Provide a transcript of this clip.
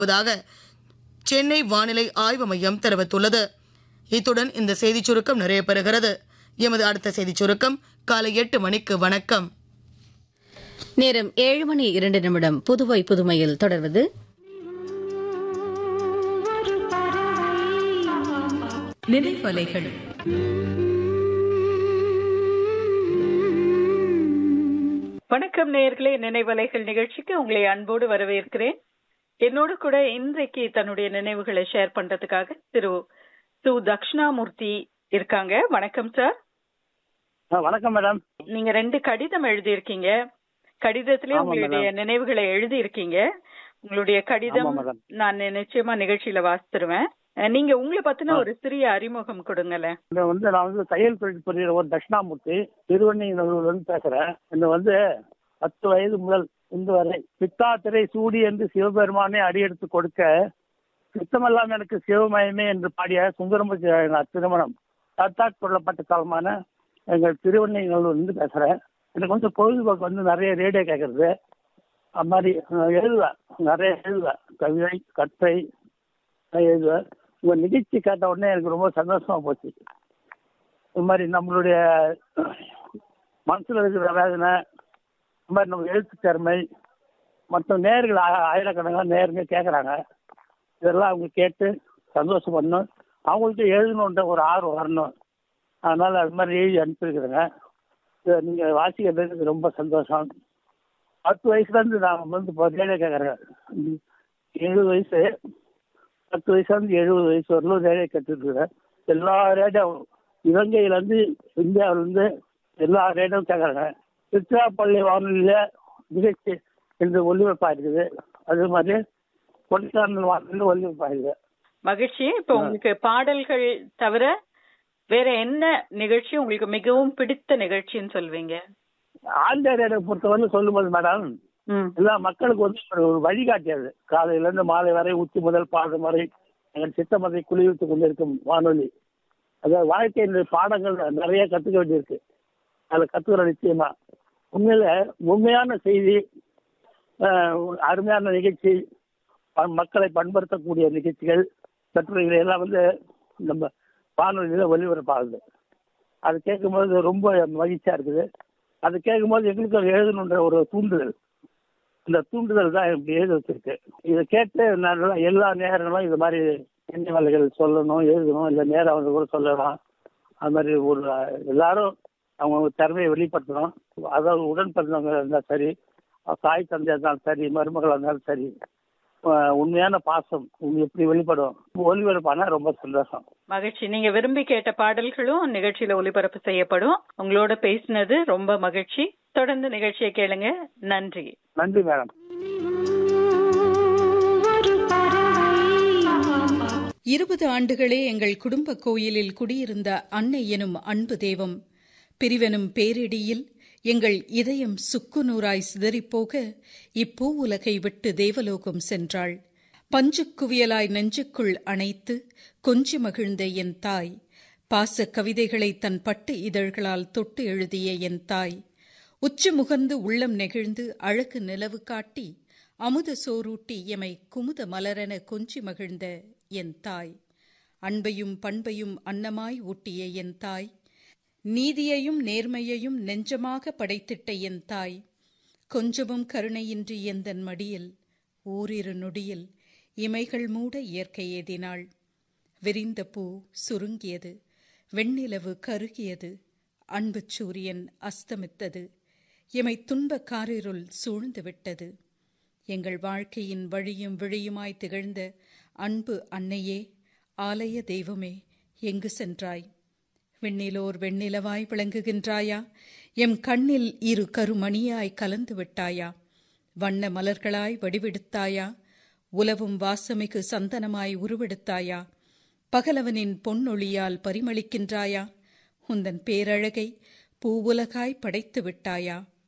வருவதாக சென்னை வானிலை ஆய்வு மையம் தெரிவித்துள்ளது இத்துடன் இந்த செய்திச் சுருக்கம் நிறைவு பெறுகிறது எமது அடுத்த செய்திச் சுருக்கம் காலை எட்டு மணிக்கு வணக்கம் நேரம் ஏழு மணி இரண்டு நிமிடம் புதுவை புதுமையில் தொடர்வது நினைவலைகள் வணக்கம் நேயர்களே நினைவலைகள் நிகழ்ச்சிக்கு உங்களை அன்போடு வரவேற்கிறேன் என்னோடு கூட இன்றைக்கு தன்னுடைய நினைவுகளை ஷேர் பண்றதுக்காக திரு சு தக்ஷணாமூர்த்தி இருக்காங்க வணக்கம் சார் ஆ, வணக்கம் மேடம் நீங்க ரெண்டு கடிதம் எழுதியிருக்கீங்க கடிதத்திலே ஆமா, உங்களுடைய நினைவுகளை எழுதியிருக்கீங்க உங்களுடைய கடிதம் ஆமா, மேடம். நான் நிச்சயமா நிகழ்ச்சியில வாசித்துருவேன் அஹ், நீங்க உங்களை பத்தின ஆ. ஒரு சிறிய அறிமுகம் கொடுங்களேன் இந்த வந்து நான் வந்து தையல் தொழில் புரிகிற ஒரு தட்சிணாமூர்த்தி திருவண்ணையிலிருந்து பேசுறேன் இந்த வந்து பத்து வயது முதல் இன்று வரை பித்தாத்திரை சூடி என்று சிவபெருமானே அடியெடுத்து கொடுக்க சித்தமெல்லாம் எனக்கு சிவமயமே என்று பாடிய சுந்தரமூர்த்தி நாயனார் திருமணம் தத்தாட் கொள்ளப்பட்ட காலமான எங்கள் திருவண்ணையிலிருந்து பேசுறேன் எனக்கு வந்து பொழுதுபோக்கு வந்து நிறைய ரேடியோ கேட்கறது அது மாதிரி நான் எழுதுவேன் நிறைய எழுதுவேன் கவிதை கற்றை நான் எழுதுவேன் உங்க நிகழ்ச்சி கேட்ட உடனே எனக்கு ரொம்ப சந்தோஷமா போச்சு இது மாதிரி நம்மளுடைய மனசுல இருக்கிற வேதனை இந்த மாதிரி நம்ம எழுத்து திறமை மற்ற நேர்கள் ஆ- ஆயிரக்கணக்கான நேருங்க கேட்குறாங்க இதெல்லாம் அவங்க கேட்டு சந்தோஷப்படணும் அவங்களுக்கு எழுதணுன்ற ஒரு ஆர்வம் வரணும் அதனால அது மாதிரி எழுதி அனுப்பியிருக்கிறேங்க இதை நீங்கள் வாசிக்கிறது எனக்கு ரொம்ப சந்தோஷம் பத்து வயசுலேருந்து நான் வந்து இப்போ ரேடியோ கேட்குறேன் எழுபது வயசு பத்து வயசுலேருந்து எழுபது வயசு வரலும் ரேடியோ கேட்டுருக்குறேன் எல்லா ரேடியோ இலங்கையிலேருந்து இந்தியாவிலேருந்து எல்லா ரேடியோவும் கேட்குறாங்க திருச்சிராப்பள்ளி வானொலியில் நிகழ்ச்சி என்று ஒளிபரப்பாக இருக்குது அதே மாதிரி கொடைக்கானல் வானொலியில் ஒளிபரப்பாக இருக்குது மகிழ்ச்சி இப்ப உங்களுக்கு பாடல்கள் தவிர வேற என்ன நிகழ்ச்சி உங்களுக்கு மிகவும் பிடித்த நிகழ்ச்சின்னு சொல்வீங்க ஆந்திர ரேடியோ பொறுத்தவரை சொல்லும்போது மேடம் ம் எல்லா மக்களுக்கு வந்து ஒரு ஒரு வழிகாட்டியது காலையிலேருந்து மாலை வரை உச்சி முதல் பாடம் வரை எங்கள் சித்தமதை குளிர்வித்துக் கொண்டிருக்கும் வானொலி அதாவது வாழ்க்கையின் பாடங்கள் நிறைய கற்றுக்க வேண்டியிருக்கு அதில் கற்றுக்கிற நிச்சயமா உண்மையில உண்மையான செய்தி ஆஹ், ஒரு அருமையான நிகழ்ச்சி ப- மக்களை பண்படுத்தக்கூடிய நிகழ்ச்சிகள் கட்டுரைகள் எல்லாம் வந்து நம்ம வானொலியில் ஒளிபரப்பாகுது அது கேட்கும்போது ரொம்ப மகிழ்ச்சியா இருக்குது அது கேட்கும்போது எங்களுக்கு அது எழுதணுன்ற ஒரு தூண்டுதல் இந்த தூண்டுதல் தான் இப்படி எழுத வச்சிருக்கு இதை கேட்டு நான் எல்லா நேரங்களும் இது மாதிரி நினைவலைகள் சொல்லணும் எழுதணும் இல்லை நேரம் வந்து கூட சொல்லலாம் அது மாதிரி ஒரு அஹ், எல்லாரும் அவங்க திறமையை வெளிப்படுத்தணும் அதாவது உடன் பிறந்தவங்க இருந்தால் சரி தாய் தந்தையாக இருந்தாலும் சரி மருமகளாக இருந்தாலும் சரி அஹ், உண்மையான பாசம் உங்க எப்படி வெளிப்படும் ஒளிபரப்பானா ரொம்ப சந்தோஷம் மகிழ்ச்சி நீங்க விரும்பி கேட்ட பாடல்களும் நிகழ்ச்சியில ஒளிபரப்பு செய்யப்படும் உங்களோட பேசினது ரொம்ப மகிழ்ச்சி தொடர்ந்து நிகழ்ச்சியை கேளுங்க நன்றி நன்றி மேடம் இருபது ஆண்டுகளே எங்கள் குடும்ப கோயிலில் குடியிருந்த அன்னை எனும் அன்பு தெய்வம் பிரிவெனும் பேரிடியில் எங்கள் இதயம் சுக்குநூறாய் சிதறிப்போக இப்பூ உலகை விட்டு தேவலோகம் சென்றாள் பஞ்சுக் குவியலாய் நெஞ்சுக்குள் அணைத்து கொஞ்சி மகிழ்ந்த என் தாய் பாசக் கவிதைகளை தன் பட்டு இதழ்களால் தொட்டு எழுதிய என் தாய் உச்சி முகர்ந்து உள்ளம் நெகிழ்ந்து அழகு நிலவு காட்டி அமுத சோரூட்டி எமை குமுத மலரென கொஞ்சி மகிழ்ந்த என் தாய் அன்பையும் பண்பையும் அன்னமாய் ஊட்டிய என் தாய் நீதியையும் நேர்மையையும் நெஞ்சமாக படைத்திட்ட என் தாய் கொஞ்சமும் கருணையின்றி எந்தன் மடியில் ஓரிரு நொடியில் இமைகள் மூட இயற்கை ஏதினாள் விரிந்த பூ சுருங்கியது வெண்ணிலவு கருகியது அன்புச் சூரியன் அஸ்தமித்தது எமை துன்பக் காரிருள் சூழ்ந்து விட்டது எங்கள் வாழ்க்கையின் வழியும் விழியுமாய் திகழ்ந்த அன்பு அன்னையே ஆலய தெய்வமே எங்கு சென்றாய் விண்ணிலோர் வெண்ணிலவாய் விளங்குகின்றாயா எம் கண்ணில் இரு கருமணியாய் கலந்து விட்டாயா வண்ண மலர்களாய் வடிவெடுத்தாயா உலவும் வாசமிகு சந்தனமாய் உருவெடுத்தாயா பகலவனின் பொன்னொழியால் பரிமளிக்கின்றாயா உந்தன் பேரழகை பூவுலகாய் படைத்து விட்டாயா